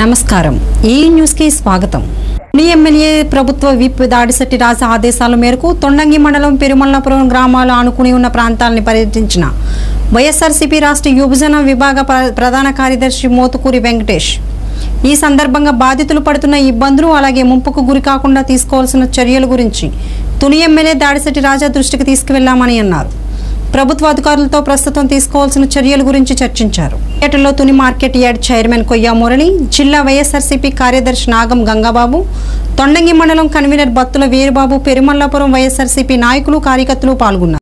నమస్కారం ఈ న్యూస్ కి స్వాగతం నీ ఎమ్మెల్యే ప్రభుత్వ విప్ దాడిశెట్టి రాజా ఆదేశాల మేరకు తొండంగి మండలం పెరుమల్లాపురం గ్రామాలు ఆనుకుని ఉన్న ప్రాంతాలని పర్యటించిన వైఎస్ఆర్సీపీ రాష్ట్ర యువజన విభాగ ప్ర- ప్రధాన కార్యదర్శి మోతుకూరి వెంకటేష్ ఈ సందర్భంగా బాధితులు పడుతున్న ఇబ్బందులు అలాగే ముంపుకు గురి కాకుండా తీసుకోవాల్సిన చర్యల గురించి తుని ఎమ్మెల్యే దాడిశెట్టి రాజా దృష్టికి తీసుకువెళ్లామని అన్నారు ప్రభుత్వ అధికారులతో ప్రస్తుతం తీసుకోవాల్సిన చర్యల గురించి చర్చించారు ఏటలో Tuni market yard chairman Koyya Murali జిల్లా వైఎస్ఆర్సీపీ కార్యదర్శి నాగం గంగాబాబు తొండంగి మండలం కన్వీనర్ బత్తుల వీరబాబు పెరుమల్లాపురం వైఎస్ఆర్సీపీ నాయకులు కార్యకర్తలు పాల్గొన్నారు